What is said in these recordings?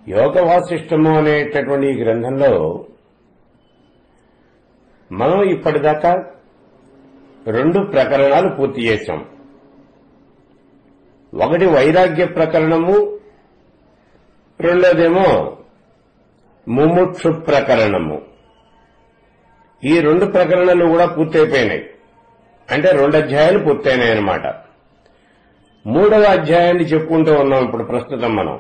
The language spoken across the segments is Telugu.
యోగ వాసిష్టము అనేటటువంటి ఈ గ్రంథంలో మనం ఇప్పటిదాకా రెండు ప్రకరణాలు పూర్తి చేశాం ఒకటి వైరాగ్య ప్రకరణము రెండోదేమో ముముక్షు ప్రకరణము ఈ రెండు ప్రకరణలు కూడా పూర్తయిపోయినాయి అంటే రెండు అధ్యాయాలు పూర్తయినాయి అన్నమాట మూడవ అధ్యాయాన్ని చెప్పుకుంటూ ఉన్నాం ఇప్పుడు ప్రస్తుతం మనం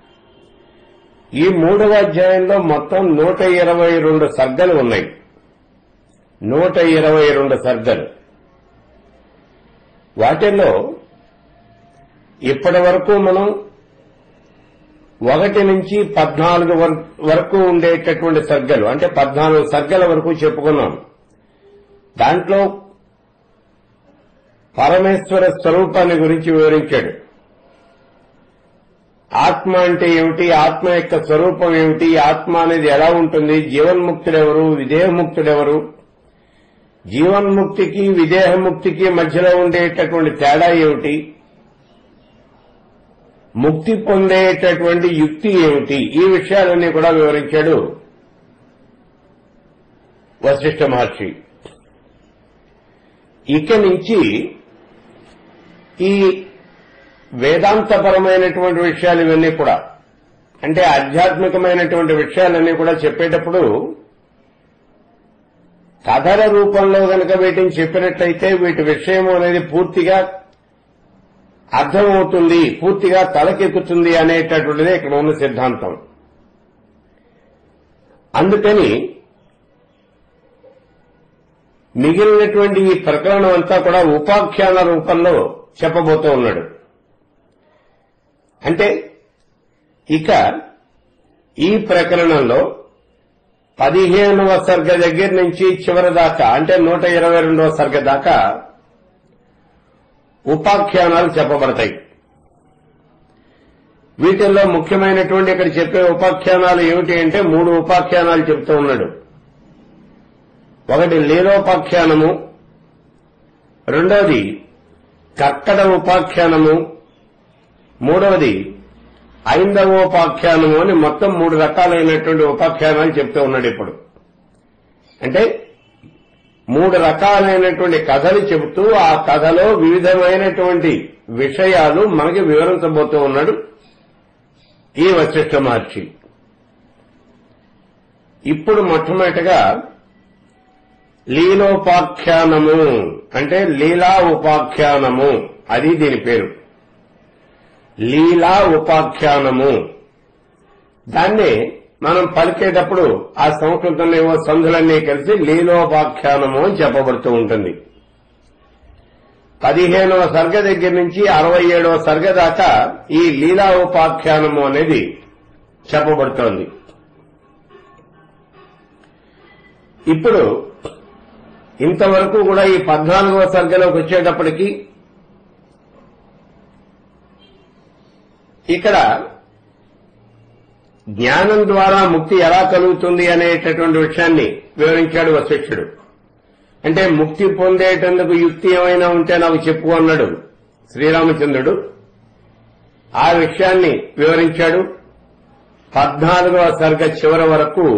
ఈ మూడవ అధ్యాయంలో మొత్తం నూట ఇరవై రెండు సర్గలు ఉన్నాయి నూట ఇరవై రెండు సర్గలు వాటిల్లో ఇప్పటి వరకు మనం ఒకటి నుంచి పద్నాలుగు వర- వరకు ఉండేటటువంటి సర్గలు అంటే పద్నాలుగు సర్గల వరకు చెప్పుకున్నాం దాంట్లో పరమేశ్వర స్వరూపాన్ని గురించి వివరించాడు ఆత్మ అంటే ఏమిటి ఆత్మ యొక్క స్వరూపం ఏమిటి ఆత్మ అనేది ఎలా ఉంటుంది జీవన్ముక్తుడెవరు విదేహముక్తుడెవరు జీవన్ముక్తికి విదేహముక్తికి మధ్యలో ఉండేటటువంటి తేడా ఏమిటి ముక్తి పొందేటటువంటి యుక్తి ఏమిటి ఈ విషయాలన్నీ కూడా వివరించాడు వశిష్ఠ మహర్షి ఇక నుంచి ఈ వేదాంతపరమైనటువంటి విషయాలు ఇవన్నీ కూడా అంటే ఆధ్యాత్మికమైనటువంటి విషయాలన్నీ కూడా చెప్పేటప్పుడు కథల రూపంలో గనక వీటిని చెప్పినట్లయితే వీటి విషయం అనేది పూర్తిగా అర్థమవుతుంది పూర్తిగా తలకెక్కుతుంది అనేటటువంటిదే ఇక్కడ ఉన్న సిద్ధాంతం అందుకని మిగిలినటువంటి ఈ ప్రకరణం అంతా కూడా ఉపాఖ్యాన రూపంలో చెప్పబోతూ ఉన్నాడు అంటే ఇక ఈ ప్రకరణంలో పదిహేనవ సర్గ దగ్గర నుంచి చివరి దాకా అంటే నూట ఇరవై రెండవ సర్గ దాకా ఉపాఖ్యానాలు చెప్పబడతాయి వీటిల్లో ముఖ్యమైనటువంటి ఇక్కడ చెప్పే ఉపాఖ్యానాలు ఏమిటి అంటే మూడు ఉపాఖ్యానాలు చెప్తూ ఉన్నాడు ఒకటి లీలోపాఖ్యానము రెండవది కక్కడ ఉపాఖ్యానము మూడవది ఐందవోపాఖ్యానము అని మొత్తం మూడు రకాలైనటువంటి ఉపాఖ్యానాలు చెప్తూ ఉన్నాడు ఇప్పుడు అంటే మూడు రకాలైనటువంటి కథలు చెబుతూ ఆ కథలో వివిధమైనటువంటి విషయాలు మనకి వివరించబోతూ ఉన్నాడు ఈ వశిష్ఠ మహర్షి ఇప్పుడు మొట్టమొదటిగా లీలోపాఖ్యానము అంటే లీలా ఉపాఖ్యానము అది దీని పేరు లీలా ఉపాఖ్యానము దాన్ని మనం పలికేటప్పుడు ఆ సంస్కృతంలో ఏవో సంధులన్నీ కలిసి లీలోపాఖ్యానము అని చెప్పబడుతూ ఉంటుంది పదిహేనవ సర్గ దగ్గర నుంచి అరవై ఏడవ సర్గ దాకా ఈ లీలా ఉపాఖ్యానము అనేది చెప్పబడుతోంది ఇప్పుడు ఇంతవరకు కూడా ఈ పద్నాలుగవ సర్గలోకి వచ్చేటప్పటికి ఇక్కడ జ్ఞానం ద్వారా ముక్తి ఎలా కలుగుతుంది అనేటటువంటి విషయాన్ని వివరించాడు వశిష్ఠుడు అంటే ముక్తి పొందేటందుకు యుక్తి ఏమైనా ఉంటే నాకు చెప్పు అన్నాడు శ్రీరామచంద్రుడు ఆ విషయాన్ని వివరించాడు పద్నాలుగవ సర్గ చివరి వరకు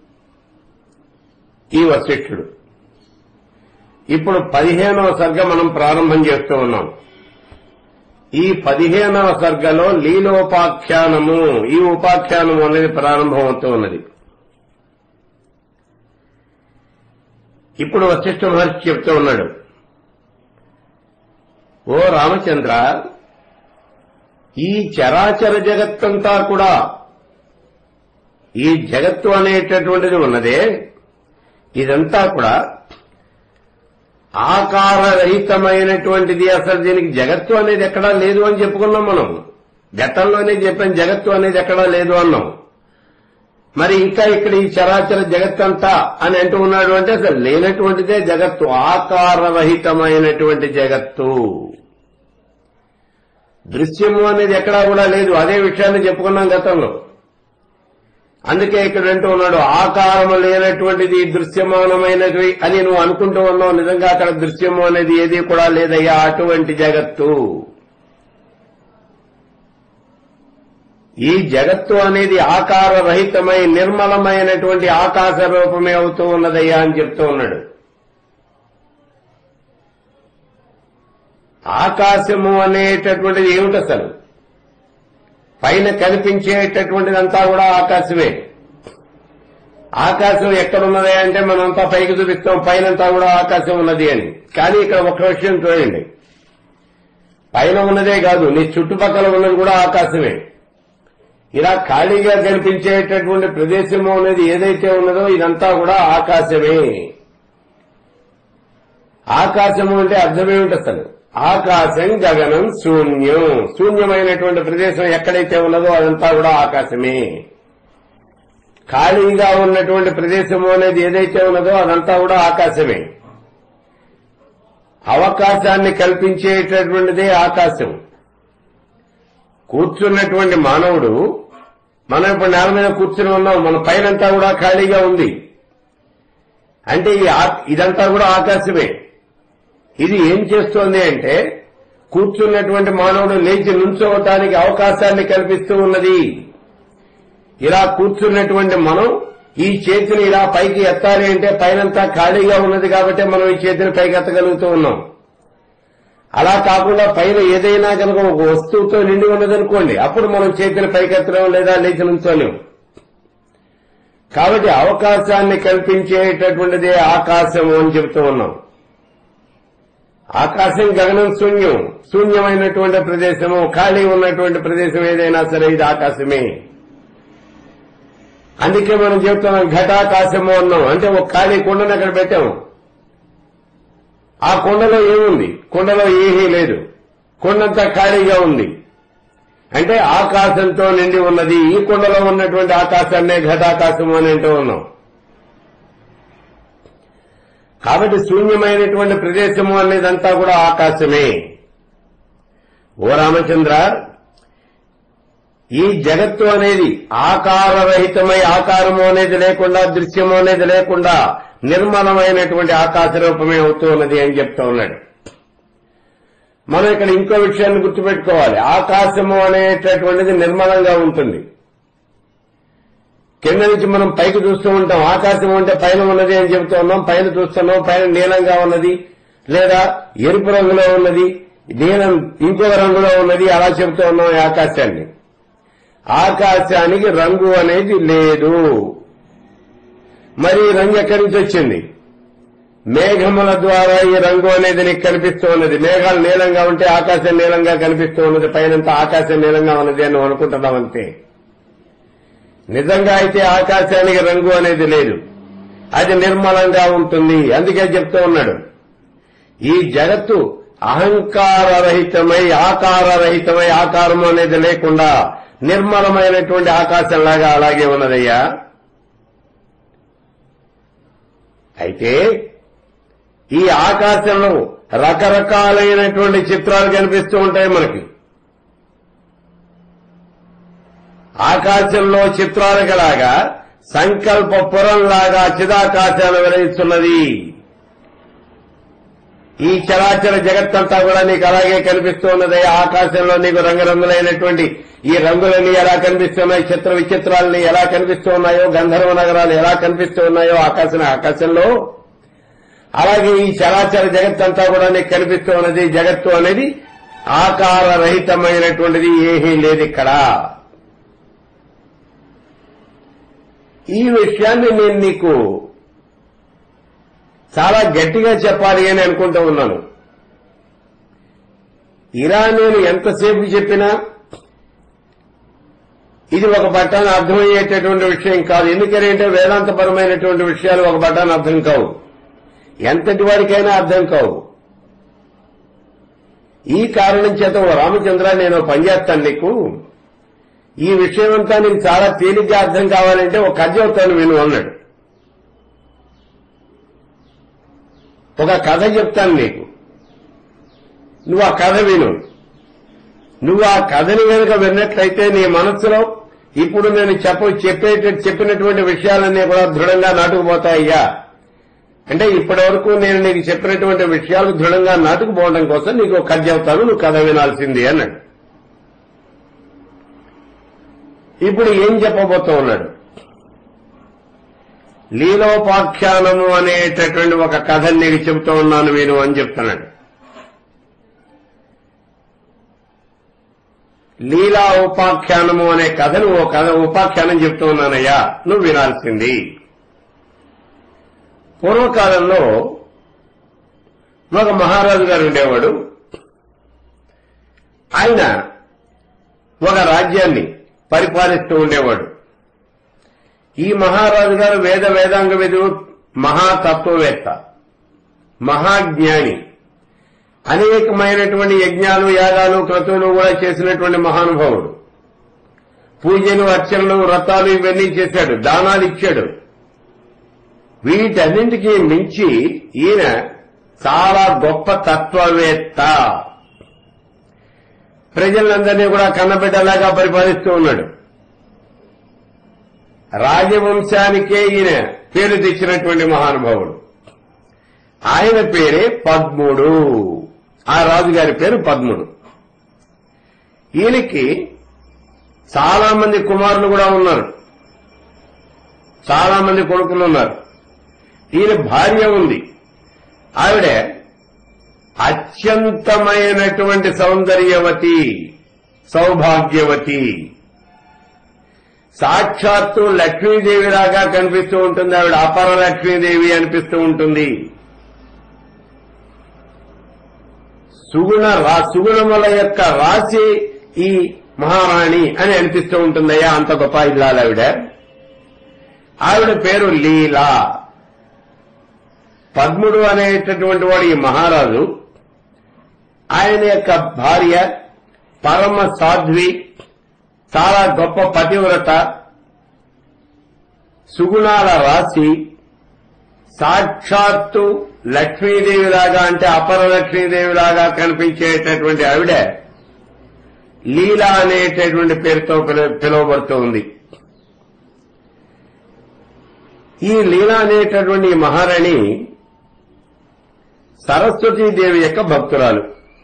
ఈ వశిష్ఠుడు ఇప్పుడు పదిహేనవ సర్గ మనం ప్రారంభం చేస్తూ ఉన్నాం ఈ పదిహేనవ సర్గలో లీలోపాఖ్యానము ఈ ఉపాఖ్యానము అనేది ప్రారంభమవుతూ ఉన్నది ఇప్పుడు వశిష్ఠ మహర్షి చెప్తూ ఉన్నాడు ఓ రామచంద్ర ఈ చరాచర జగత్తంతా కూడా ఈ జగత్తు అనేటటువంటిది ఉన్నదే ఇదంతా కూడా ఆకారరహితమైనటువంటిది అసలు దీనికి జగత్తు అనేది ఎక్కడా లేదు అని చెప్పుకున్నాం మనం గతంలోనే చెప్పాం జగత్తు అనేది ఎక్కడా లేదు అన్నాం మరి ఇంకా ఇక్కడ ఈ చరాచర జగత్తంతా అని అంటూ ఉన్నాడు అంటే అసలు లేనటువంటిదే జగత్తు ఆకారరహితమైనటువంటి జగత్తు దృశ్యము అనేది ఎక్కడా కూడా లేదు అదే విషయాన్ని చెప్పుకున్నాం గతంలో అందుకే ఇక్కడ అంటూ ఉన్నాడు ఆకారము లేనటువంటిది దృశ్యమానమైనది అని నువ్వు అనుకుంటూ ఉన్నావు నిజంగా అక్కడ దృశ్యము అనేది ఏది కూడా లేదయ్యా అటువంటి జగత్తు ఈ జగత్తు అనేది ఆకార రహితమై నిర్మలమైనటువంటి ఆకాశ రూపమే అవుతూ ఉన్నదయ్యా అని చెప్తూ ఉన్నాడు ఆకాశము అనేటటువంటిది ఏమిటి అసలు పైన కనిపించేటటువంటిదంతా కూడా ఆకాశమే ఆకాశం ఎక్కడున్నది అంటే మనంతా పైకి చూపిస్తాం పైనంతా కూడా ఆకాశం ఉన్నది అని కానీ ఇక్కడ ఒక విషయం చూడండి పైన ఉన్నదే కాదు నీ చుట్టుపక్కల ఉన్నది కూడా ఆకాశమే ఇలా ఖాళీగా కనిపించేటటువంటి ప్రదేశము అనేది ఏదైతే ఉన్నదో ఇదంతా కూడా ఆకాశమే ఆకాశము అంటే అర్థమేమిటి అసలు ఆకాశం గగనం శూన్యం శూన్యమైనటువంటి ప్రదేశం ఎక్కడైతే ఉన్నదో అదంతా కూడా ఆకాశమే ఖాళీగా ఉన్నటువంటి ప్రదేశము అనేది ఏదైతే ఉన్నదో అదంతా కూడా ఆకాశమే అవకాశాన్ని కల్పించేటటువంటిదే ఆకాశం కూర్చున్నటువంటి మానవుడు మనం ఇప్పుడు నేల మీద కూర్చుని ఉన్నాం మన పైనంతా కూడా ఖాళీగా ఉంది అంటే ఈ ఆ- ఇదంతా కూడా ఆకాశమే ఇది ఏం చేస్తోంది అంటే కూర్చున్నటువంటి మానవుడు లేచి నుంచోవటానికి అవకాశాన్ని కల్పిస్తూ ఉన్నది ఇలా కూర్చున్నటువంటి మనం ఈ చేతిని ఇలా పైకి ఎత్తాలి అంటే పైనంతా ఖాళీగా ఉన్నది కాబట్టి మనం ఈ చేతిని పైకి ఎత్తగలుగుతూ ఉన్నాం అలా కాకుండా పైన ఏదైనా కనుక ఒక వస్తువుతో నిండి ఉన్నదనుకోండి అప్పుడు మనం చేతిని పైకెత్తలేం లేదా లేచి నుంచోలేం కాబట్టి అవకాశాన్ని కల్పించేటటువంటిదే ఆకాశము అని చెబుతూ ఉన్నాం ఆకాశం గగనం శూన్యం శూన్యమైనటువంటి ప్రదేశము ఖాళీ ఉన్నటువంటి ప్రదేశం ఏదైనా సరే ఇది ఆకాశమే అందుకే మనం చెప్తున్నాం ఘటాకాశము అన్నాం అంటే ఒక ఖాళీ కుండను అక్కడ పెట్టాము ఆ కుండలో ఏముంది కుండలో ఏమీ లేదు కుండంతా ఖాళీగా ఉంది అంటే ఆకాశంతో నిండి ఉన్నది ఈ కుండలో ఉన్నటువంటి ఆకాశాన్నే ఘటాకాశము అని అంటూ ఉన్నాం కాబట్టి శూన్యమైనటువంటి ప్రదేశము అనేదంతా కూడా ఆకాశమే ఓ రామచంద్ర ఈ జగత్తు అనేది ఆకారరహితమై ఆకారము అనేది లేకుండా దృశ్యము అనేది లేకుండా నిర్మలమైనటువంటి ఆకాశ రూపమే అవుతూ ఉన్నది అని చెప్తూ ఉన్నాడు మనం ఇక్కడ ఇంకో విషయాన్ని గుర్తుపెట్టుకోవాలి ఆకాశము అనేటటువంటిది నిర్మలంగా ఉంటుంది కింద నుంచి మనం పైకి చూస్తూ ఉంటాం ఆకాశం అంటే పైన ఉన్నది అని చెబుతూ ఉన్నాం పైన చూస్తున్నాం పైన నీలంగా ఉన్నది లేదా ఎరుపు రంగులో ఉన్నది నీలం ఇంకొక రంగులో ఉన్నది అలా చెబుతూ ఉన్నాం ఈ ఆకాశాన్ని ఆకాశానికి రంగు అనేది లేదు మరి ఈ రంగు ఎక్కడి నుంచి వచ్చింది మేఘముల ద్వారా ఈ రంగు అనేది నీకు కనిపిస్తూ ఉన్నది మేఘాలు నీలంగా ఉంటే ఆకాశం నీలంగా కనిపిస్తూ ఉన్నది పైనంతా ఆకాశం నీలంగా ఉన్నది అని నువ్వు అనుకుంటున్నావు అంతే నిజంగా అయితే ఆకాశానికి రంగు అనేది లేదు అది నిర్మలంగా ఉంటుంది అందుకే చెప్తూ ఉన్నాడు ఈ జగత్తు అహంకారరహితమై ఆకారరహితమై ఆకారము అనేది లేకుండా నిర్మలమైనటువంటి ఆకాశంలాగా అలాగే ఉన్నదయ్యా అయితే ఈ ఆకాశంలో రకరకాలైనటువంటి చిత్రాలు కనిపిస్తూ ఉంటాయి మనకి ఆకాశంలో చిత్రాలకలాగా సంకల్ప పురంలాగా చిదాకాశాలు వెలిగిస్తున్నది ఈ చరాచర జగత్తంతా కూడా నీకు అలాగే కనిపిస్తూ ఉన్నది ఆకాశంలో నీకు రంగురంగులైనటువంటి ఈ రంగులన్నీ ఎలా కనిపిస్తున్నాయి చిత్ర విచిత్రాలని ఎలా కనిపిస్తూ ఉన్నాయో గంధర్వ నగరాలు ఎలా కనిపిస్తూ ఉన్నాయో ఆకాశం ఆకాశంలో అలాగే ఈ చరాచర జగత్తంతా కూడా నీకు కనిపిస్తూ ఉన్నది జగత్తు అనేది ఆకార రహితమైనటువంటిది ఏమీ లేదు ఇక్కడ ఈ విషయాన్ని నేను నీకు చాలా గట్టిగా చెప్పాలి అని అనుకుంటూ ఉన్నాను ఇలా నేను ఎంతసేపు చెప్పినా ఇది ఒక బట్టాన్ని అర్థమయ్యేటటువంటి విషయం కాదు ఎందుకని అంటే వేదాంతపరమైనటువంటి విషయాలు ఒక బట్టాన్ని అర్థం కావు ఎంతటి వారికైనా అర్థం కావు ఈ కారణం చేత ఓ రామచంద్ర నేను పనిచేస్తాను నీకు ఈ విషయం అంతా నీకు చాలా తేలిగ్గా అర్థం కావాలంటే ఒక కథ చెబుతాను విను అన్నాడు ఒక కథ చెప్తాను నీకు నువ్వు ఆ కథ విను నువ్వు ఆ కథని కనుక విన్నట్లయితే నీ మనస్సులో ఇప్పుడు నేను చెప్ప చెప్పేట చెప్పినటువంటి విషయాలన్నీ కూడా దృఢంగా నాటుకుపోతాయ్యా అంటే ఇప్పటి వరకు నేను నీకు చెప్పినటువంటి విషయాలు దృఢంగా నాటుకుపోవడం కోసం నీకు ఒక కథ చెబుతాను నువ్వు కథ వినాల్సింది అన్నాడు ఇప్పుడు ఏం చెప్పబోతూ ఉన్నాడు లీలోపాఖ్యానము అనేటటువంటి ఒక కథని నీకు చెబుతూ ఉన్నాను నేను అని చెప్తున్నాడు లీలా ఉపాఖ్యానము అనే కథను ఓ కథ ఉపాఖ్యానం చెప్తూ ఉన్నానయ్యా నువ్వు వినాల్సింది పూర్వకాలంలో ఒక మహారాజు గారు ఉండేవాడు ఆయన ఒక రాజ్యాన్ని పరిపాలిస్తూ ఉండేవాడు ఈ మహారాజు గారు వేద వేదాంగ విధుడు మహాతత్వవేత్త మహాజ్ఞాని అనేకమైనటువంటి యజ్ఞాలు యాగాలు క్రతువులు కూడా చేసినటువంటి మహానుభావుడు పూజలు అర్చనలు వ్రతాలు ఇవన్నీ చేశాడు దానాలు ఇచ్చాడు వీటన్నింటికీ మించి ఈయన చాలా గొప్ప తత్వవేత్త ప్రజలందరినీ కూడా కన్నబిడ్డలాగా పరిపాలిస్తూ ఉన్నాడు రాజవంశానికే ఈయన పేరు తెచ్చినటువంటి మహానుభావుడు ఆయన పేరే పద్ముడు ఆ రాజుగారి పేరు పద్ముడు ఈయనకి చాలా మంది కుమారులు కూడా ఉన్నారు చాలా మంది కొడుకులు ఉన్నారు ఈయన భార్య ఉంది ఆవిడ అత్యంతమైనటువంటి సౌందర్యవతి సౌభాగ్యవతి సాక్షాత్తు లక్ష్మీదేవిలాగా కనిపిస్తూ ఉంటుంది ఆవిడ అపర లక్ష్మీదేవి అనిపిస్తూ ఉంటుంది సుగుణ రా సుగుణముల యొక్క రాశి ఈ మహారాణి అని అనిపిస్తూ ఉంటుందయ్యా అంత గొప్ప ఇల్లాలు ఆవిడ ఆవిడ పేరు లీలా పద్ముడు అనేటటువంటి వాడు ఈ మహారాజు ఆయన యొక్క భార్య పరమ సాధ్వి చాలా గొప్ప పతివ్రత సుగుణాల రాశి సాక్షాత్తు లక్ష్మీదేవిలాగా అంటే అపర లక్ష్మీదేవిలాగా కనిపించేటటువంటి ఆవిడ లీలా అనేటటువంటి పేరుతో పిల- పిలువబడుతూ ఉంది ఈ లీలా అనేటటువంటి ఈ మహారాణి సరస్వతీదేవి యొక్క భక్తురాలు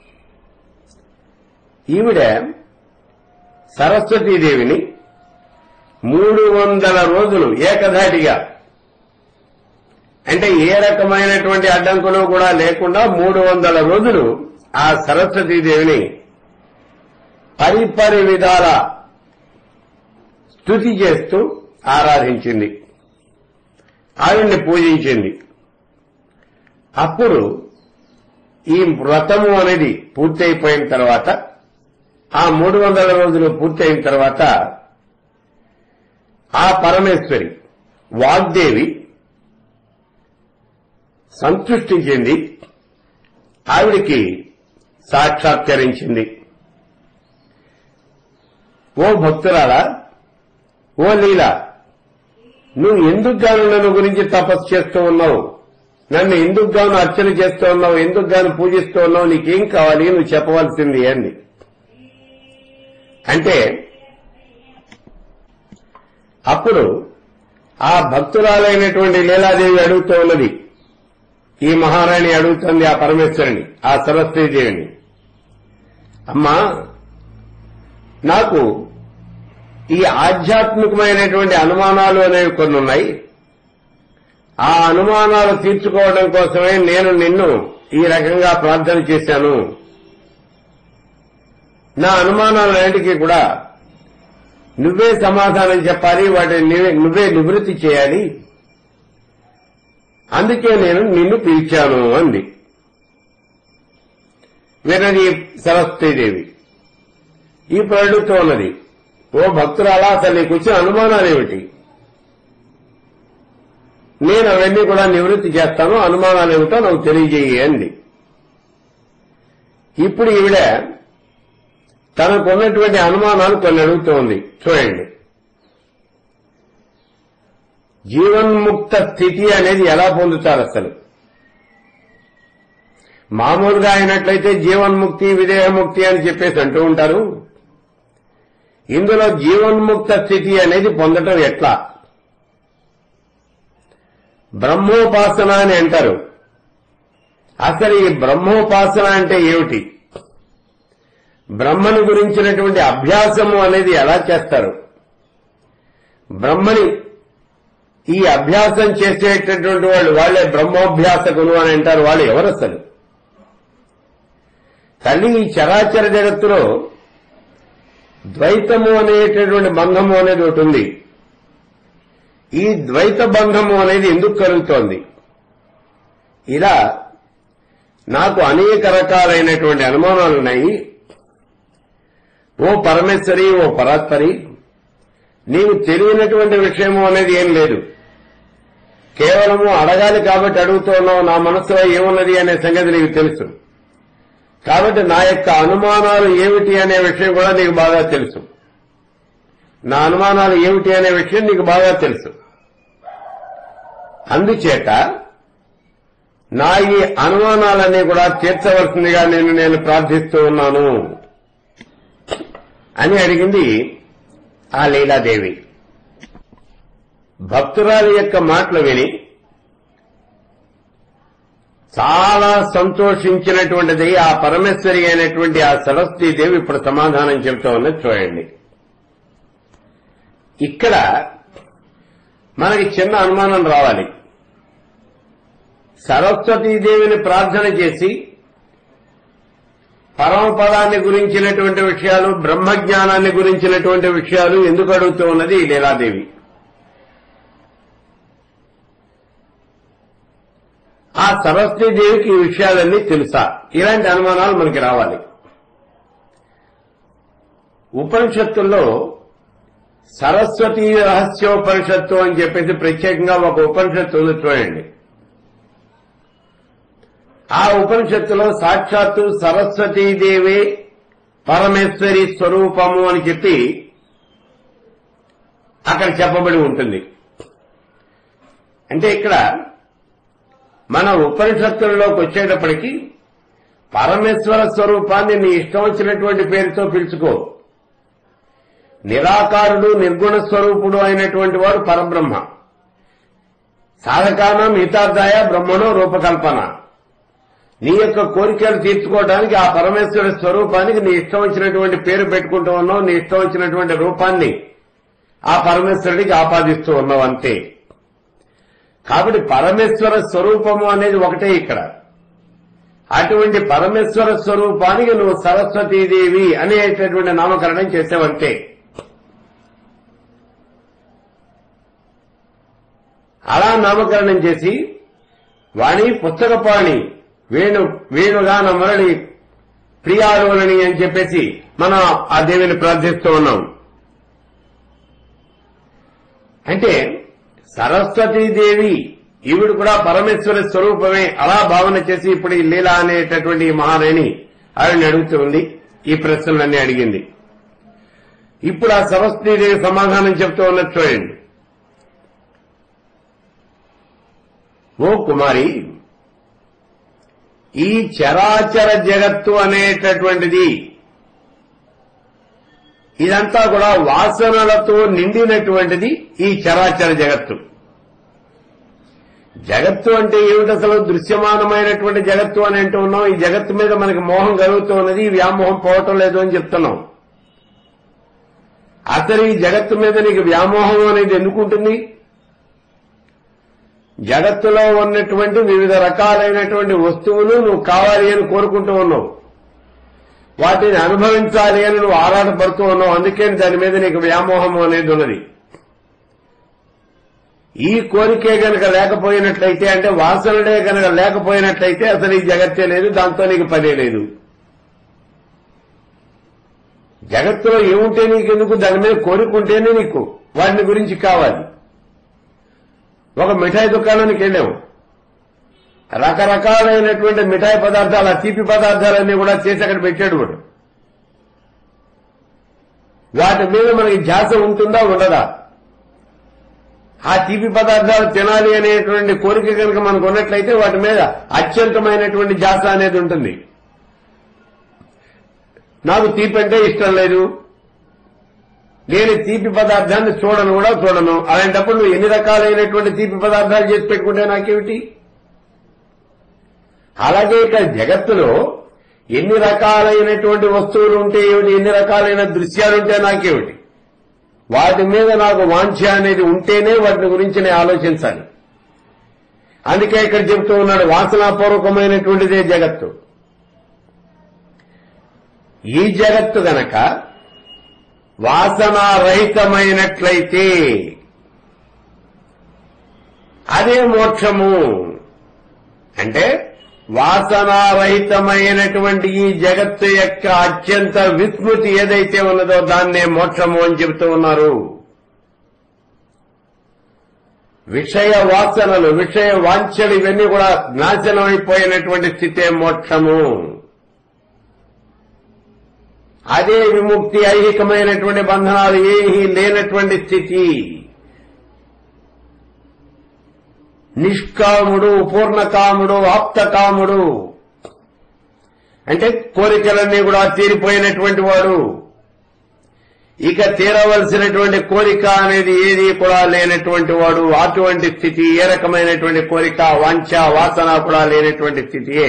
ఈవిడ సరస్వతీదేవిని మూడు వందల రోజులు ఏకధాటిగా అంటే ఏ రకమైనటువంటి అడ్డంకులు కూడా లేకుండా మూడు వందల రోజులు ఆ సరస్వతీదేవిని పరిపరి విధాల స్తుతి చేస్తూ ఆరాధించింది ఆవిడ్ని పూజించింది అప్పుడు ఈ వ్రతము అనేది పూర్తయిపోయిన తర్వాత ఆ మూడు వందల రోజులు పూర్తయిన తర్వాత ఆ పరమేశ్వరి వాగ్దేవి సంతృష్టి చెంది ఆవిడికి సాక్షాత్కరించింది ఓ భక్తురాలా ఓ లీల నువ్వు ఎందుకు గాను నన్ను గురించి తపస్సు చేస్తూ ఉన్నావు నన్ను ఎందుకు గాను అర్చన చేస్తూ ఉన్నావు ఎందుకు గాను పూజిస్తూ ఉన్నావు నీకేం కావాలి నువ్వు చెప్పవలసింది అంది అంటే అప్పుడు ఆ భక్తురాలైనటువంటి లీలాదేవి అడుగుతూ ఉన్నది ఈ మహారాణి అడుగుతుంది ఆ పరమేశ్వరుని ఆ సరస్వతీదేవిని అమ్మా నాకు ఈ ఆధ్యాత్మికమైనటువంటి అనుమానాలు అనేవి కొన్ని ఉన్నాయి ఆ అనుమానాలు తీర్చుకోవడం కోసమే నేను నిన్ను ఈ రకంగా ప్రార్థన చేశాను నా అనుమానాలన్నిటికీ కూడా నువ్వే సమాధానం చెప్పాలి వాటిని నువ్వే- నువ్వే నివృత్తి చేయాలి అందుకే నేను నిన్ను పిలిచాను అంది వినది సరస్వతీదేవి ఇప్పుడు అడుగుతూ ఉన్నది ఓ భక్తురాలా అసలు నీకు వచ్చిన అనుమానాలేమిటి నేను అవన్నీ కూడా నివృత్తి చేస్తాను అనుమానాలు ఏమిటో నాకు తెలియజేయి అంది ఇప్పుడు ఈవిడ తనకున్నటువంటి అనుమానాలు కొన్ని అడుగుతోంది చూడండి జీవన్ముక్త స్థితి అనేది ఎలా పొందుతారు అసలు మామూలుగా అయినట్లయితే జీవన్ముక్తి విదేహముక్తి అని చెప్పేసి అంటూ ఉంటారు ఇందులో జీవన్ముక్త స్థితి అనేది పొందటం ఎట్లా బ్రహ్మోపాసన అని అంటారు అసలు ఈ బ్రహ్మోపాసన అంటే ఏమిటి బ్రహ్మను గురించినటువంటి అభ్యాసము అనేది ఎలా చేస్తారు బ్రహ్మని ఈ అభ్యాసం చేసేటటువంటి వాళ్ళు వాళ్ళే బ్రహ్మోభ్యాసకులు అని అంటారు వాళ్ళు ఎవరు అసలు తల్లి ఈ చరాచర జగత్తులో ద్వైతము అనేటటువంటి బంధము అనేది ఒకటి ఉంది ఈ ద్వైత బంధము అనేది ఎందుకు కలుగుతోంది ఇలా నాకు అనేక రకాలైనటువంటి అనుమానాలు ఉన్నాయి ఓ పరమేశ్వరి ఓ పరాత్పరి నీవు తెలియనటువంటి విషయము అనేది ఏం లేదు కేవలము అడగాలి కాబట్టి అడుగుతున్నావు నా మనసులో ఏమున్నది అనే సంగతి నీకు తెలుసు కాబట్టి నా యొక్క అనుమానాలు ఏమిటి అనే విషయం కూడా నీకు బాగా తెలుసు నా అనుమానాలు ఏమిటి అనే విషయం నీకు బాగా తెలుసు అందుచేత నా ఈ అనుమానాలన్నీ కూడా తీర్చవలసిందిగా నేను నేను ప్రార్థిస్తూ ఉన్నాను అని అడిగింది ఆ లీలాదేవి భక్తురాలి యొక్క మాటలు విని చాలా సంతోషించినటువంటిది ఆ పరమేశ్వరి అయినటువంటి ఆ సరస్వతీదేవి ఇప్పుడు సమాధానం చెబుతూ ఉన్నది చూడండి ఇక్కడ మనకి చిన్న అనుమానం రావాలి సరస్వతీదేవిని ప్రార్థన చేసి పరమపదాన్ని గురించినటువంటి విషయాలు బ్రహ్మజ్ఞానాన్ని గురించినటువంటి విషయాలు ఎందుకు అడుగుతూ ఉన్నది ఈ లీలాదేవి ఆ సరస్వతీదేవికి ఈ విషయాలన్నీ తెలుసా ఇలాంటి అనుమానాలు మనకి రావాలి ఉపనిషత్తుల్లో సరస్వతీ రహస్యోపనిషత్తు అని చెప్పేసి ప్రత్యేకంగా ఒక ఉపనిషత్తు ఉంది చూడండి ఆ ఉపనిషత్తులో సాక్షాత్తు సరస్వతీదేవి పరమేశ్వరి స్వరూపము అని చెప్పి అక్కడ చెప్పబడి ఉంటుంది అంటే ఇక్కడ మన ఉపనిషత్తుల్లోకి వచ్చేటప్పటికి పరమేశ్వర స్వరూపాన్ని నీ ఇష్టం వచ్చినటువంటి పేరుతో పిలుచుకో నిరాకారుడు నిర్గుణ స్వరూపుడు అయినటువంటి వాడు పరబ్రహ్మ సాధకానం హితార్థాయ బ్రహ్మణో రూపకల్పన నీ యొక్క కోరికలు తీర్చుకోవడానికి ఆ పరమేశ్వర స్వరూపానికి నీ ఇష్టం వచ్చినటువంటి పేరు పెట్టుకుంటూ ఉన్నావు నీ ఇష్టం వచ్చినటువంటి రూపాన్ని ఆ పరమేశ్వరుడికి ఆపాదిస్తూ ఉన్నావు అంతే కాబట్టి పరమేశ్వర స్వరూపము అనేది ఒకటే ఇక్కడ అటువంటి పరమేశ్వర స్వరూపానికి నువ్వు సరస్వతీదేవి అనేటటువంటి నామకరణం చేసావంటే అలా నామకరణం చేసి వాణి పుస్తకపాణి వేణు వేణుగాన మురళి ప్రియాలోని అని చెప్పేసి మనం ఆ దేవిని ప్రార్థిస్తూ ఉన్నాం అంటే సరస్వతీదేవి ఈవిడ కూడా పరమేశ్వర స్వరూపమే అలా భావన చేసి ఇప్పుడు ఈ లీల అనేటటువంటి ఈ మహారాణి ఆవిడని అడుగుతూ ఉంది ఈ ప్రశ్నలన్నీ అడిగింది ఇప్పుడు ఆ సరస్వతీదేవి సమాధానం చెప్తూ ఉన్నది చూడండి ఓ కుమారి ఈ చరాచర జగత్తు అనేటటువంటిది ఇదంతా కూడా వాసనలతో నిండినటువంటిది ఈ చరాచర జగత్తు జగత్తు అంటే ఏమిటి అసలు దృశ్యమానమైనటువంటి జగత్తు అని అంటూ ఉన్నాం ఈ జగత్తు మీద మనకి మోహం కలుగుతూ ఉన్నది ఈ వ్యామోహం పోవటం లేదు అని చెప్తున్నాం అసలు ఈ జగత్తు మీద నీకు వ్యామోహం అనేది ఎందుకు ఉంటుంది జగత్తులో ఉన్నటువంటి వివిధ రకాలైనటువంటి వస్తువులు నువ్వు కావాలి అని కోరుకుంటూ ఉన్నావు వాటిని అనుభవించాలి అని నువ్వు ఆరాటపడుతూ ఉన్నావు అందుకే దాని మీద నీకు వ్యామోహం అనేది ఉన్నది ఈ కోరికే గనక లేకపోయినట్లయితే అంటే వాసనలే గనక లేకపోయినట్లయితే అసలు ఈ జగత్తే లేదు దాంతో నీకు పనే లేదు జగత్తులో ఏముంటే నీకెందుకు దాని మీద కోరికుంటేనే నీకు వాటిని గురించి కావాలి ఒక మిఠాయి దుకాణానికి వెళ్ళాము రకరకాలైనటువంటి మిఠాయి పదార్థాలు ఆ తీపి పదార్థాలన్నీ కూడా చేసి అక్కడ పెట్టాడు వాడు వాటి మీద మనకి ధ్యాస ఉంటుందా ఉండదా ఆ తీపి పదార్థాలు తినాలి అనేటువంటి కోరిక కనుక మనకు ఉన్నట్లయితే వాటి మీద అత్యంతమైనటువంటి ధ్యాస అనేది ఉంటుంది నాకు తీపి అంటే ఇష్టం లేదు నేను తీపి పదార్థాన్ని చూడను కూడా చూడను అలాంటప్పుడు నువ్వు ఎన్ని రకాలైనటువంటి తీపి పదార్థాలు చేసి పెట్టుకుంటే నాకేమిటి అలాగే ఇక్కడ జగత్తులో ఎన్ని రకాలైనటువంటి వస్తువులు ఉంటే ఏమిటి ఎన్ని రకాలైన దృశ్యాలుంటే నాకేమిటి వాటి మీద నాకు వాంఛ అనేది ఉంటేనే వాటిని గురించి నేను ఆలోచించాలి అందుకే ఇక్కడ చెబుతూ ఉన్నాడు వాసనాపూర్వకమైనటువంటిదే జగత్తు ఈ జగత్తు గనక వాసనారహితమైనట్లయితే అదే మోక్షము అంటే వాసనారహితమైనటువంటి ఈ జగత్తు యొక్క అత్యంత విస్మృతి ఏదైతే ఉన్నదో దాన్నే మోక్షము అని చెబుతూ ఉన్నారు విషయ వాసనలు విషయ వాంఛలు ఇవన్నీ కూడా నాశనం అయిపోయినటువంటి స్థితే మోక్షము అదే విముక్తి ఐహికమైనటువంటి బంధనాలు ఏమీ లేనటువంటి స్థితి నిష్కాముడు పూర్ణకాముడు ఆప్తకాముడు అంటే కోరికలన్నీ కూడా తీరిపోయినటువంటి వాడు ఇక తీరవలసినటువంటి కోరిక అనేది ఏది కూడా లేనటువంటి వాడు అటువంటి స్థితి ఏ రకమైనటువంటి కోరిక వాంఛ వాసన కూడా లేనటువంటి స్థితియే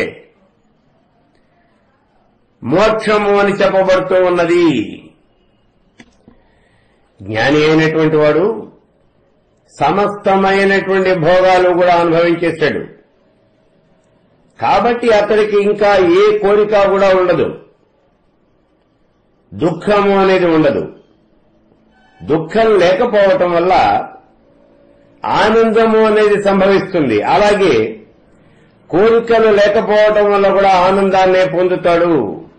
మోక్షము అని చెప్పబడుతూ ఉన్నది జ్ఞాని అయినటువంటి వాడు సమస్తమైనటువంటి భోగాలు కూడా అనుభవించేస్తాడు కాబట్టి అతడికి ఇంకా ఏ కోరిక కూడా ఉండదు దుఃఖము అనేది ఉండదు దుఃఖం లేకపోవటం వల్ల ఆనందము అనేది సంభవిస్తుంది అలాగే కోరికలు లేకపోవటం వల్ల కూడా ఆనందాన్నే పొందుతాడు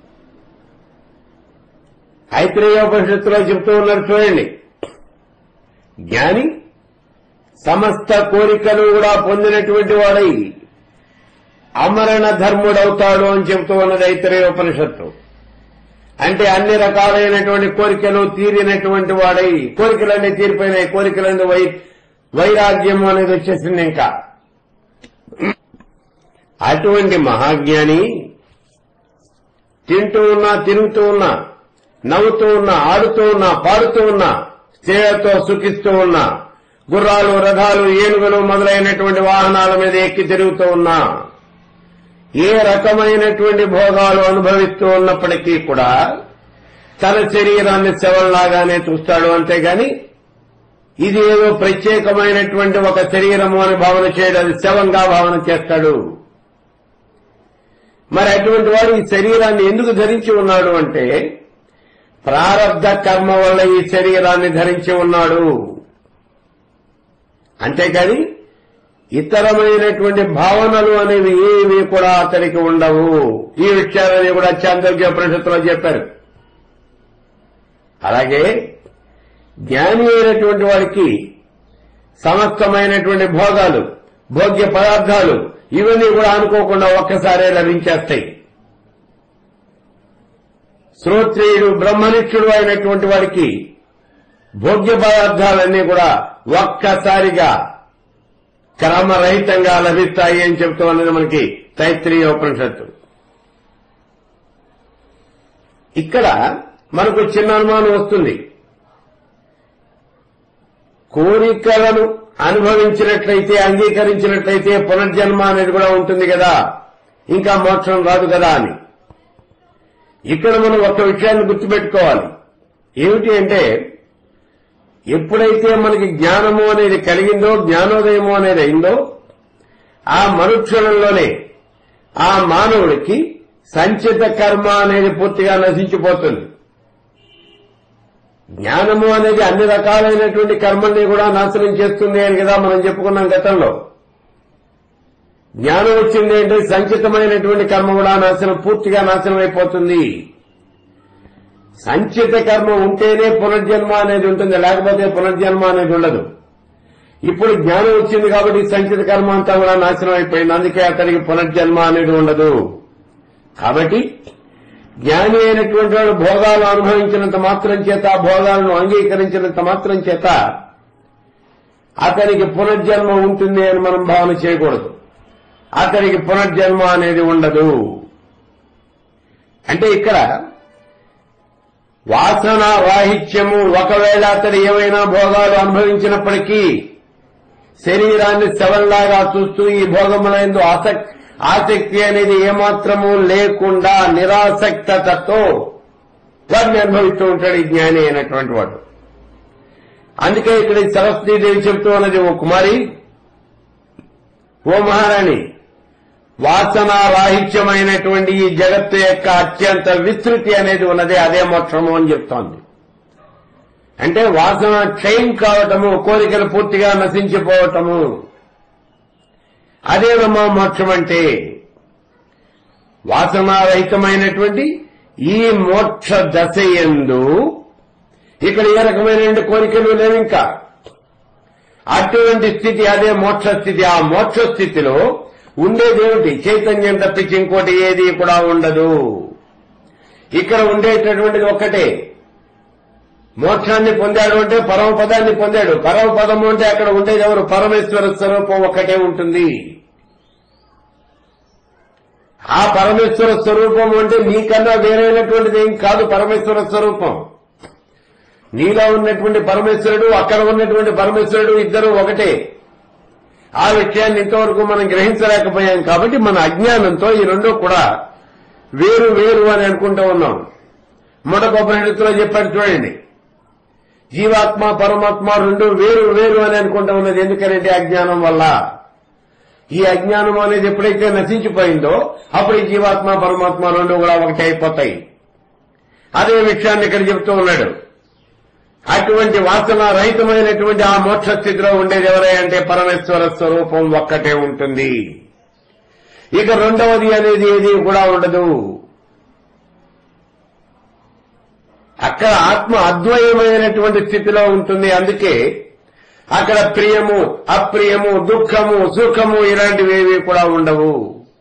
ఐత్రేయోపనిషత్తులో చెప్తూ ఉన్నారు చూడండి జ్ఞాని సమస్త కోరికలు కూడా పొందినటువంటి వాడై అమరణ ధర్ముడవుతాడు అని చెబుతూ ఉన్నది ఐతరేయోపనిషత్తు అంటే అన్ని రకాలైనటువంటి కోరికలు తీరినటువంటి వాడై కోరికలన్నీ తీరిపోయినాయి కోరికలన్నీ వై వైరాగ్యము అనేది వచ్చేసింది ఇంకా అటువంటి మహాజ్ఞాని తింటూ ఉన్నా తిరుగుతూ ఉన్నా నవ్వుతూ ఉన్నా ఆడుతూ ఉన్నా పాడుతూ ఉన్నా స్త్రీలతో సుఖిస్తూ ఉన్నా గుర్రాలు రథాలు ఏనుగులు మొదలైనటువంటి వాహనాల మీద ఎక్కి తిరుగుతూ ఉన్నా ఏ రకమైనటువంటి భోగాలు అనుభవిస్తూ ఉన్నప్పటికీ కూడా తన శరీరాన్ని శవంలాగానే చూస్తాడు అంతేగాని ఇది ఏదో ప్రత్యేకమైనటువంటి ఒక శరీరము అని భావన చేయడం అది శవంగా భావన చేస్తాడు మరి అటువంటి వాడు ఈ శరీరాన్ని ఎందుకు ధరించి ఉన్నాడు అంటే ప్రారంధ కర్మ వల్ల ఈ శరీరాన్ని ధరించి ఉన్నాడు అంతేకాని ఇతరమైనటువంటి భావనలు అనేవి ఏవి కూడా అతనికి ఉండవు ఈ విషయాలని కూడా చాంద్రోగ్య పరిషత్తులో చెప్పారు అలాగే జ్ఞాని అయినటువంటి వాడికి సమస్తమైనటువంటి భోగాలు భోగ్య పదార్థాలు ఇవన్నీ కూడా అనుకోకుండా ఒక్కసారే లభించేస్తాయి శ్రోత్రియుడు బ్రహ్మనిష్ఠుడు అయినటువంటి వాడికి భోగ్య పదార్థాలన్నీ కూడా ఒక్కసారిగా క్రమరహితంగా లభిస్తాయి అని చెప్తూ ఉన్నది మనకి తైత్రీయ ఉపనిషత్తు ఇక్కడ మనకు చిన్న అనుమానం వస్తుంది కోరికలను అనుభవించినట్లయితే అంగీకరించినట్లయితే పునర్జన్మ అనేది కూడా ఉంటుంది కదా ఇంకా మోక్షం రాదు కదా అని ఇక్కడ మనం ఒక విషయాన్ని గుర్తుపెట్టుకోవాలి ఏమిటి అంటే ఎప్పుడైతే మనకి జ్ఞానము అనేది కలిగిందో జ్ఞానోదయము అనేది అయిందో ఆ మరుక్షణంలోనే ఆ మానవుడికి సంచిత కర్మ అనేది పూర్తిగా నశించిపోతుంది జ్ఞానము అనేది అన్ని రకాలైనటువంటి కర్మల్ని కూడా నాశనం చేస్తుంది అని కదా మనం చెప్పుకున్నాం గతంలో జ్ఞానం వచ్చింది అంటే సంచితమైనటువంటి కర్మ కూడా నాశనం పూర్తిగా నాశనం అయిపోతుంది సంచిత కర్మ ఉంటేనే పునర్జన్మ అనేది ఉంటుంది లేకపోతే పునర్జన్మ అనేది ఉండదు ఇప్పుడు జ్ఞానం వచ్చింది కాబట్టి సంచిత కర్మ అంతా కూడా నాశనం అయిపోయింది అందుకే అతనికి పునర్జన్మ అనేది ఉండదు కాబట్టి జ్ఞాని అయినటువంటి వాడు భోగాలు అనుభవించినంత మాత్రం చేత ఆ భోగాలను అంగీకరించినంత మాత్రం చేత అతనికి పునర్జన్మ ఉంటుంది అని మనం భావన చేయకూడదు అతనికి పునర్జన్మ అనేది ఉండదు అంటే ఇక్కడ వాసన రాహిత్యము ఒకవేళ అతడు ఏమైనా భోగాలు అనుభవించినప్పటికీ శరీరాన్ని శవంలాగా చూస్తూ ఈ భోగములందు ఆసక్తి ఆసక్తి అనేది ఏమాత్రము లేకుండా నిరాసక్తతతో వాడిని అనుభవిస్తూ ఉంటాడు ఈ జ్ఞాని అయినటువంటి వాడు అందుకే ఇక్కడ ఈ సరస్వతీదేవి చెబుతూ ఉన్నది ఓ కుమారి ఓ మహారాణి వాసన రాహిత్యమైనటువంటి ఈ జగత్తు యొక్క అత్యంత విస్తృతి అనేది ఉన్నది అదే మోక్షము అని చెప్తోంది అంటే వాసన క్షయం కావటము కోరికలు పూర్తిగా నశించిపోవటము అదేనమ్మా మోక్షం అంటే వాసనారహితమైనటువంటి ఈ మోక్ష దశ ఎందు ఇక్కడ ఏ రకమైనటువంటి కోరికలు లేవు ఇంకా అటువంటి స్థితి అదే మోక్ష స్థితి ఆ మోక్ష స్థితిలో ఉండేదేమిటి చైతన్యం తప్పించి ఇంకోటి ఏది కూడా ఉండదు ఇక్కడ ఉండేటటువంటిది ఒక్కటే మోక్షాన్ని పొందాడు అంటే పరమపదాన్ని పొందాడు పరమపదము అంటే అక్కడ ఉండేది ఎవరు పరమేశ్వర స్వరూపం ఒక్కటే ఉంటుంది ఆ పరమేశ్వర స్వరూపం అంటే నీకన్నా వేరైనటువంటిది ఏం కాదు పరమేశ్వర స్వరూపం నీలో ఉన్నటువంటి పరమేశ్వరుడు అక్కడ ఉన్నటువంటి పరమేశ్వరుడు ఇద్దరు ఒకటే ఆ విషయాన్ని ఇంతవరకు మనం గ్రహించలేకపోయాం కాబట్టి మన అజ్ఞానంతో ఈ రెండు కూడా వేరు వేరు అని అనుకుంటూ ఉన్నాం మొదటి ఉపనిషత్తులో చెప్పాడు చూడండి జీవాత్మ పరమాత్మ రెండు వేరు వేరు అని అనుకుంటూ ఉన్నది ఎందుకనంటే అజ్ఞానం వల్ల ఈ అజ్ఞానం అనేది ఎప్పుడైతే నశించిపోయిందో అప్పుడు ఈ జీవాత్మ పరమాత్మ రెండు కూడా ఒకటి అయిపోతాయి అదే విషయాన్ని ఇక్కడ చెప్తూ ఉన్నాడు అటువంటి వాసన రహితమైనటువంటి ఆ మోక్ష స్థితిలో ఉండేది ఎవరై అంటే పరమేశ్వర స్వరూపం ఒక్కటే ఉంటుంది ఇక రెండవది అనేది ఏది కూడా ఉండదు అక్కడ ఆత్మ అద్వయమైనటువంటి స్థితిలో ఉంటుంది అందుకే అక్కడ ప్రియము అప్రియము దుఃఖము సుఖము ఇలాంటివి ఏవి కూడా ఉండవు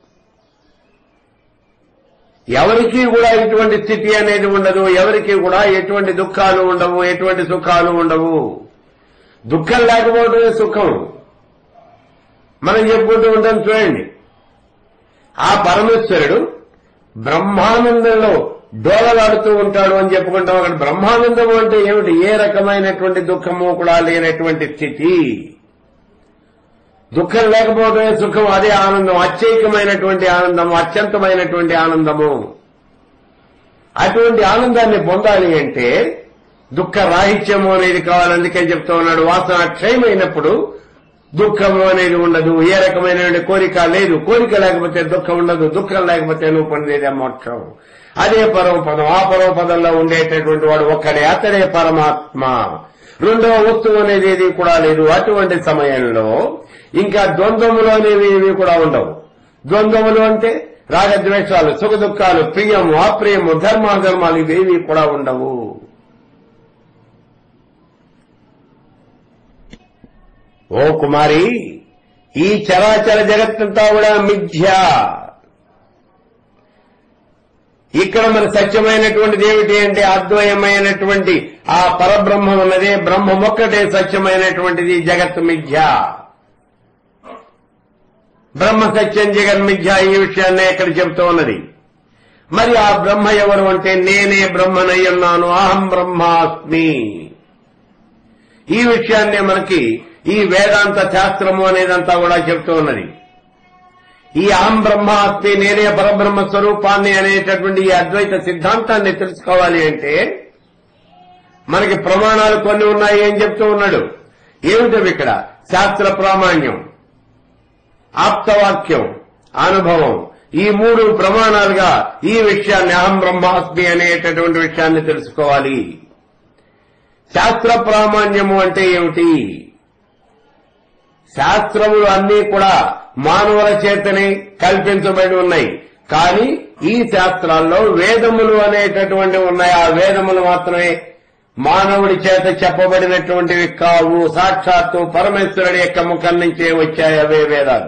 ఎవరికీ కూడా ఇటువంటి స్థితి అనేది ఉండదు ఎవరికీ కూడా ఎటువంటి దుఃఖాలు ఉండవు ఎటువంటి సుఖాలు ఉండవు దుఃఖం లేకపోవడమే సుఖం మనం చెప్పుకుంటూ ఉంటాం చూడండి ఆ పరమేశ్వరుడు బ్రహ్మానందంలో డోలలాడుతూ ఉంటాడు అని చెప్పుకుంటాం అక్కడ బ్రహ్మానందం అంటే ఏమిటి ఏ రకమైనటువంటి దుఃఖము కూడా లేనటువంటి స్థితి దుఃఖం లేకపోవడమే సుఖం అదే ఆనందం అత్యైకమైనటువంటి ఆనందము అత్యంతమైనటువంటి ఆనందము అటువంటి ఆనందాన్ని పొందాలి అంటే దుఃఖ రాహిత్యము అనేది కావాలి అందుకే చెప్తూ ఉన్నాడు వాసన క్షయమైనప్పుడు దుఃఖము అనేది ఉండదు ఏ రకమైన కోరిక లేదు కోరిక లేకపోతే దుఃఖం ఉండదు దుఃఖం లేకపోతే నువ్వు పొందేదే మోక్షం అదే పరమపదం ఆ పరమపదంలో ఉండేటటువంటి వాడు ఒక్కడే అతడే పరమాత్మ రెండవ వస్తువు అనేది ఏది కూడా లేదు అటువంటి సమయంలో ఇంకా ద్వంద్వములు అనేవి ఏవి కూడా ఉండవు ద్వంద్వములు అంటే రాగద్వేషాలు సుఖ దుఃఖాలు ప్రియము అప్రియము ధర్మాధర్మాలు ఇవేవి కూడా ఉండవు ఓ కుమారి ఈ చరాచర జగత్తంతా కూడా మిథ్య ఇక్కడ మన సత్యమైనటువంటిది ఏమిటి అంటే అద్వయమైనటువంటి ఆ పరబ్రహ్మం ఉన్నదే బ్రహ్మం ఒక్కటే సత్యమైనటువంటిది జగత్ మిథ్య బ్రహ్మ సత్యం జగన్ మిథ్య ఈ విషయాన్నే ఇక్కడ చెబుతూ ఉన్నది మరి ఆ బ్రహ్మ ఎవరు అంటే నేనే బ్రహ్మనయ్యున్నాను అహం బ్రహ్మాస్మి ఈ విషయాన్నే మనకి ఈ వేదాంత శాస్త్రము అనేదంతా కూడా చెప్తూ ఉన్నది ఈ అహం బ్రహ్మాస్మి నేనే పరబ్రహ్మ స్వరూపాన్ని అనేటటువంటి ఈ అద్వైత సిద్ధాంతాన్ని తెలుసుకోవాలి అంటే మనకి ప్రమాణాలు కొన్ని ఉన్నాయి ఏం చెప్తూ ఉన్నాడు ఏమిటవి ఇక్కడ శాస్త్ర ప్రామాణ్యం ఆప్తవాక్యం అనుభవం ఈ మూడు ప్రమాణాలుగా ఈ విషయాన్ని అహం బ్రహ్మాస్మి అనేటటువంటి విషయాన్ని తెలుసుకోవాలి శాస్త్ర ప్రామాణ్యము అంటే ఏమిటి శాస్త్రములు అన్నీ కూడా మానవుల చేతనే కల్పించబడి ఉన్నాయి కానీ ఈ శాస్త్రాల్లో వేదములు అనేటటువంటివి ఉన్నాయి ఆ వేదములు మాత్రమే మానవుడి చేత చెప్పబడినటువంటివి కావు సాక్షాత్తు పరమేశ్వరుడి యొక్క ముఖం నుంచే వచ్చాయి అవే వేదాలు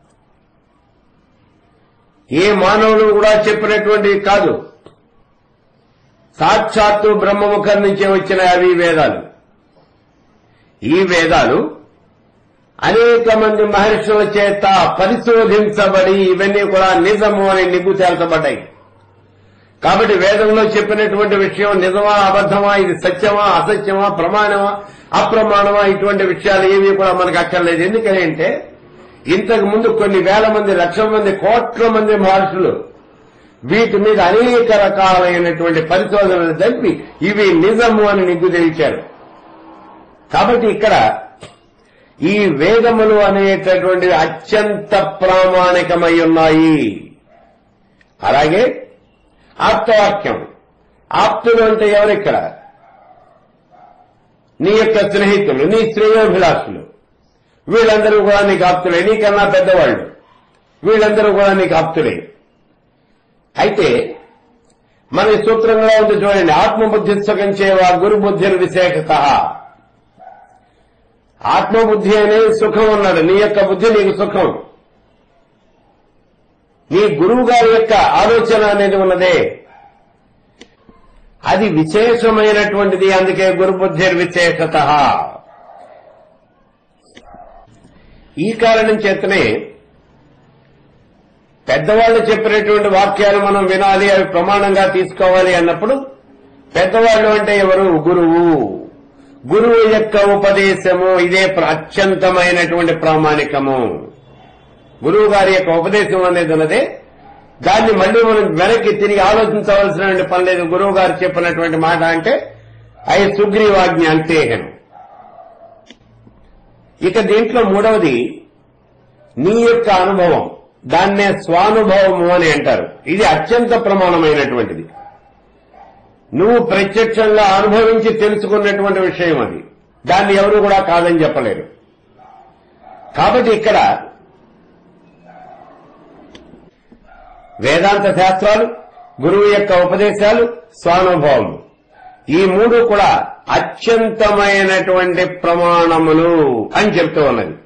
ఏ మానవుడు కూడా చెప్పినటువంటివి కాదు సాక్షాత్తు బ్రహ్మముఖం నుంచే వచ్చిన అవి వేదాలు ఈ వేదాలు అనేక మంది మహర్షుల చేత పరిశోధించబడి ఇవన్నీ కూడా నిజము అని నిగ్గు తేల్చబడ్డాయి కాబట్టి వేదంలో చెప్పినటువంటి విషయం నిజమా అబద్ధమా ఇది సత్యమా అసత్యమా ప్రమాణమా అప్రమాణమా ఇటువంటి విషయాలు ఏవి కూడా మనకు అక్కర్లేదు ఎందుకని అంటే ఇంతకు ముందు కొన్ని వేల మంది లక్షల మంది కోట్ల మంది మహర్షులు వీటి మీద అనేక రకాలైనటువంటి పరిశోధనలు జరిపి ఇవి నిజము అని నిగ్గు తెలిచారు కాబట్టి ఇక్కడ ఈ వేదములు అనేటటువంటివి అత్యంత ప్రామాణికమై ఉన్నాయి అలాగే ఆప్తవాక్యం ఆప్తులు అంటే ఎవరిక్కడ నీ యొక్క స్నేహితులు నీ శ్రేయోభిలాషులు వీళ్ళందరూ కూడా నీకు ఆప్తులే నీకన్నా పెద్దవాళ్ళు వీళ్ళందరూ కూడా నీకు ఆప్తులే అయితే మన ఈ సూత్రంలో ఉంది చూడండి ఆత్మబుద్ధి సుఖించేవా గురుబుద్ధి విశేషత ఆత్మబుద్ధి అనేది సుఖం అన్నాడు నీ యొక్క బుద్ధి నీకు సుఖం నీ గురువు గారి యొక్క ఆలోచన అనేది ఉన్నదే అది విశేషమైనటువంటిది అందుకే గురుబుద్ధి విశేషత ఈ కారణం చేతనే పెద్దవాళ్ళు చెప్పినటువంటి వాక్యాలు మనం వినాలి అవి ప్రమాణంగా తీసుకోవాలి అన్నప్పుడు పెద్దవాళ్ళు అంటే ఎవరు గురువు గురువు యొక్క ఉపదేశము ఇదే ప్ర- అత్యంతమైనటువంటి ప్రామాణికము గురువు గారి యొక్క ఉపదేశం అనేది ఉన్నదే దాన్ని మళ్ళీ మనం వెనక్కి తిరిగి ఆలోచించవలసినటువంటి పని లేదు గురువు గారు చెప్పినటువంటి మాట అంటే అయి సుగ్రీవాజ్ఞ అంతేహను ఇక దీంట్లో మూడవది నీ యొక్క అనుభవం దాన్నే స్వానుభవము అని అంటారు ఇది అత్యంత ప్రమాణమైనటువంటిది నువ్వు ప్రత్యక్షంగా అనుభవించి తెలుసుకున్నటువంటి విషయం అది దాన్ని ఎవరు కూడా కాదని చెప్పలేరు కాబట్టి ఇక్కడ వేదాంత శాస్త్రాలు గురువు యొక్క ఉపదేశాలు స్వానుభవం ఈ మూడు కూడా అత్యంతమైనటువంటి ప్రమాణములు అని చెప్తూ ఉన్నది